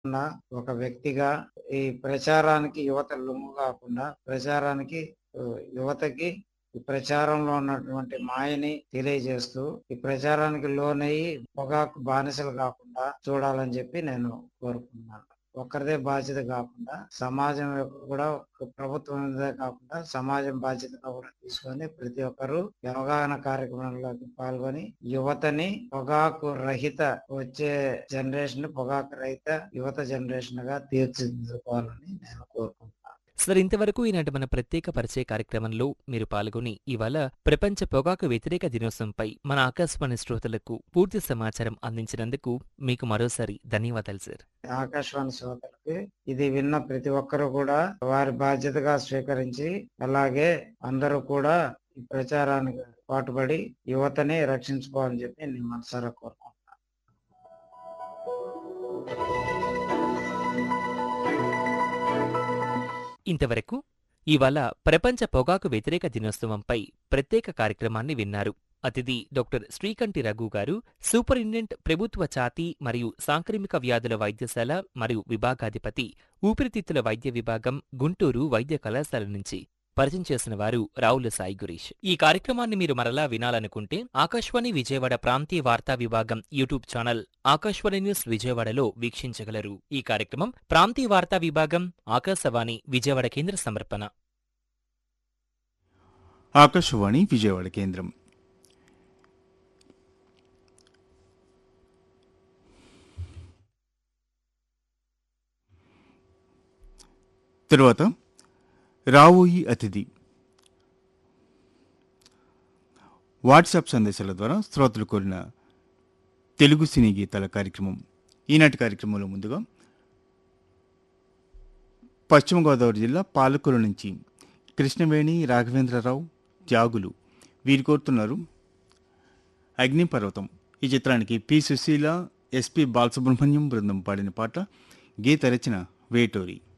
కాకుండా ఒక వ్యక్తిగా ఈ ప్రచారానికి యువత లొంగు కాకుండా ప్రచారానికి ఆ, యువతకి ఈ ప్రచారంలో ఉన్నటువంటి మాయని తెలియజేస్తూ ఈ ప్రచారానికి లోనయ్యి పొగాకు బానిసలు కాకుండా చూడాలని చెప్పి నేను కోరుకుంటున్నాను ఒక్కరిదే బాధ్యత కాకుండా సమాజం యొక్క కూడా ప్రభుత్వం మీదే కాకుండా సమాజం బాధ్యతగా కూడా తీసుకొని ప్రతి ఒక్కరూ ఈ అవగాహన కార్యక్రమంలోకి పాల్గొని యువతని పొగాకు రహిత వచ్చే జనరేషన్ పొగాకు రహిత యువత జనరేషన్ గా తీర్చిదిద్దుకోవాలని నేను కోరుకుంటున్నాను సార్ ఇంతవరకు ఈనాటి మన ప్రత్యేక పరిచయ కార్యక్రమంలో మీరు పాల్గొని ఇవాళ ప్రపంచ పొగాకు వ్యతిరేక దినోత్సవంపై మన ఆకాశవాణి శ్రోతలకు పూర్తి సమాచారం అందించినందుకు మీకు మరోసారి ధన్యవాదాలు సార్ ఆకాశవాణి శ్రోతలకి ఇది విన్న ప్రతి ఒక్కరూ కూడా వారి బాధ్యతగా స్వీకరించి అలాగే అందరూ కూడా ఈ ప్రచారానికి పాటుపడి యువతని రక్షించుకోవాలని చెప్పి నేను మనసారా కోరుకుంటున్నాను ఇంతవరకు ఇవాళ ప్రపంచ పొగాకు వ్యతిరేక దినోత్సవంపై ప్రత్యేక కార్యక్రమాన్ని విన్నారు అతిథి డాక్టర్ శ్రీకంఠి రఘు గారు సూపరింటెండెంట్ ప్రభుత్వ ఛాతీ మరియు సాంక్రమిక వ్యాధుల వైద్యశాల మరియు విభాగాధిపతి ఊపిరితిత్తుల వైద్య విభాగం గుంటూరు వైద్య కళాశాల నుంచి పరిచయం చేసిన వారు రావుల సాయి గురీష్ ఈ కార్యక్రమాన్ని మీరు మరలా వినాలనుకుంటే ఆకాశవాణి విజయవాడ ప్రాంతీయ వార్తా విభాగం యూట్యూబ్ ఛానల్ ఆకాశవాణి న్యూస్ విజయవాడలో వీక్షించగలరు ఈ కార్యక్రమం ప్రాంతీయ వార్తా విభాగం ఆకాశవాణి విజయవాడ కేంద్ర సమర్పణ ఆకాశవాణి విజయవాడ కేంద్రం తరువాత రావోయి అతిథి వాట్సాప్ సందేశాల ద్వారా శ్రోతలు కోరిన తెలుగు సినీ గీతాల కార్యక్రమం ఈనాటి కార్యక్రమంలో ముందుగా పశ్చిమ గోదావరి జిల్లా పాలకొల్లు నుంచి కృష్ణవేణి రాఘవేంద్రరావు త్యాగులు వీరు కోరుతున్నారు అగ్నిపర్వతం ఈ చిత్రానికి పి సుశీల ఎస్పి బాలసుబ్రహ్మణ్యం బృందం పాడిన పాట గీత రచన వేటూరి